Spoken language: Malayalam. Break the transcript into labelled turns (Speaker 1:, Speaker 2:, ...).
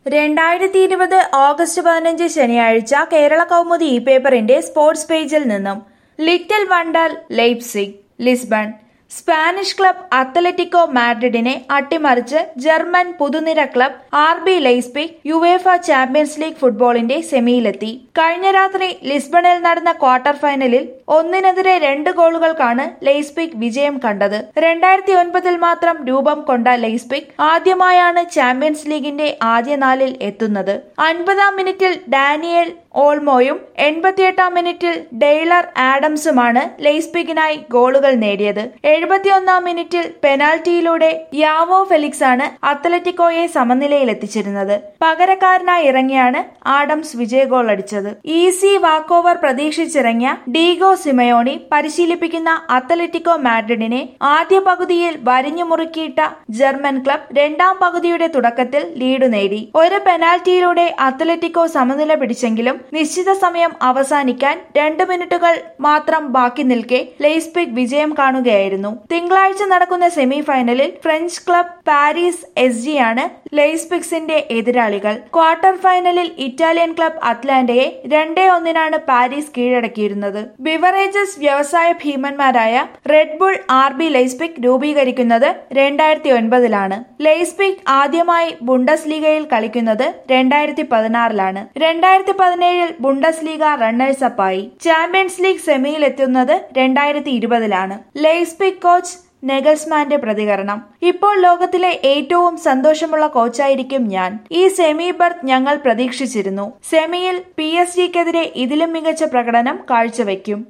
Speaker 1: രണ്ടായിരത്തി ഇരുപത് ഓഗസ്റ്റ് പതിനഞ്ച് ശനിയാഴ്ച കേരള കൗമുദി ഇ പേപ്പറിന്റെ സ്പോർട്സ് പേജിൽ നിന്നും little wonder Leipzig Lisbon Spanish club Atletico മാഡ്രിഡിനെ അട്ടിമറിച്ച് ജർമ്മൻ പുതുനിര club R B Leipzig UEFA Champions League ഫുട്ബോളിന്റെ സെമിയിലെത്തി കഴിഞ്ഞ രാത്രി ലിസ്ബണിൽ നടന്ന ക്വാർട്ടർ ഫൈനലിൽ ഒന്നിനെതിരെ രണ്ട് ഗോളുകൾക്കാണ് ലെയ്സ്പിക് വിജയം കണ്ടത് രണ്ടായിരത്തി ഒൻപതിൽ മാത്രം രൂപം കൊണ്ട ലെയ്സ്പിക് ആദ്യമായാണ് ചാമ്പ്യൻസ് ലീഗിന്റെ ആദ്യ നാലിൽ എത്തുന്നത് അൻപതാം മിനിറ്റിൽ ഡാനിയൽ ഓൾമോയും എൺപത്തിയെട്ടാം മിനിറ്റിൽ ഡെയ്ലർ ആഡംസുമാണ് ലെയ്സ്പിക്കിനായി ഗോളുകൾ നേടിയത് എഴുപത്തിയൊന്നാം മിനിറ്റിൽ പെനാൽറ്റിയിലൂടെ യാവോ ഫെലിക്സ് ആണ് അത്ലറ്റിക്കോയെ സമനിലയിൽ എത്തിച്ചിരുന്നത് പകരക്കാരനായി ഇറങ്ങിയാണ് ആഡംസ് വിജയ ഗോൾ അടിച്ചത് ഈസി വാക്കോവർ പ്രതീക്ഷിച്ചിറങ്ങിയ ഡീഗോ സിമയോണി പരിശീലിപ്പിക്കുന്ന അത്ലറ്റിക്കോ മാഡ്രിഡിനെ ആദ്യ പകുതിയിൽ വരിഞ്ഞു മുറുക്കിയിട്ട ജർമ്മൻ ക്ലബ് രണ്ടാം പകുതിയുടെ തുടക്കത്തിൽ ലീഡ് നേടി ഒരു പെനാൽറ്റിയിലൂടെ അത്ലറ്റിക്കോ സമനില പിടിച്ചെങ്കിലും നിശ്ചിത സമയം അവസാനിക്കാൻ രണ്ട് മിനിറ്റുകൾ മാത്രം ബാക്കി നിൽക്കെ ലെയ്സ്പിക് വിജയം കാണുകയായിരുന്നു തിങ്കളാഴ്ച നടക്കുന്ന സെമി ഫൈനലിൽ French club Paris S G ആണ് ലെയ്സ്പിക്സിന്റെ എതിരാളികൾ ക്വാർട്ടർ ഫൈനലിൽ ഇറ്റാലിയൻ ക്ലബ് അറ്റ്ലാന്റയെ രണ്ടേ ഒന്നിനാണ് പാരീസ് കീഴടക്കിയിരുന്നത് ബിവറേജസ് വ്യവസായ ഭീമന്മാരായ Red Bull R B Leipzig രൂപീകരിക്കുന്നത് രണ്ടായിരത്തി ഒൻപതിലാണ് ലൈസ്പിക് ആദ്യമായി ബുണ്ടസ് ലീഗയിൽ കളിക്കുന്നത് രണ്ടായിരത്തി പതിനാറിലാണ് രണ്ടായിരത്തി പതിനേഴിൽ ബുണ്ടസ് ലീഗ റണ്ണേഴ്സ് അപ്പായി ചാമ്പ്യൻസ് ലീഗ് സെമിയിൽ എത്തുന്നത് രണ്ടായിരത്തി ഇരുപതിലാണ് ലൈസ്പിക് കോച്ച് നെഗൽസ്മാന്റെ പ്രതികരണം ഇപ്പോൾ ലോകത്തിലെ ഏറ്റവും സന്തോഷമുള്ള കോച്ചായിരിക്കും ഞാൻ ഈ സെമി ബർത്ത് ഞങ്ങൾ പ്രതീക്ഷിച്ചിരുന്നു സെമിയിൽ പി എസ് ജിക്കെതിരെ ഇതിലും മികച്ച പ്രകടനം കാഴ്ചവെക്കും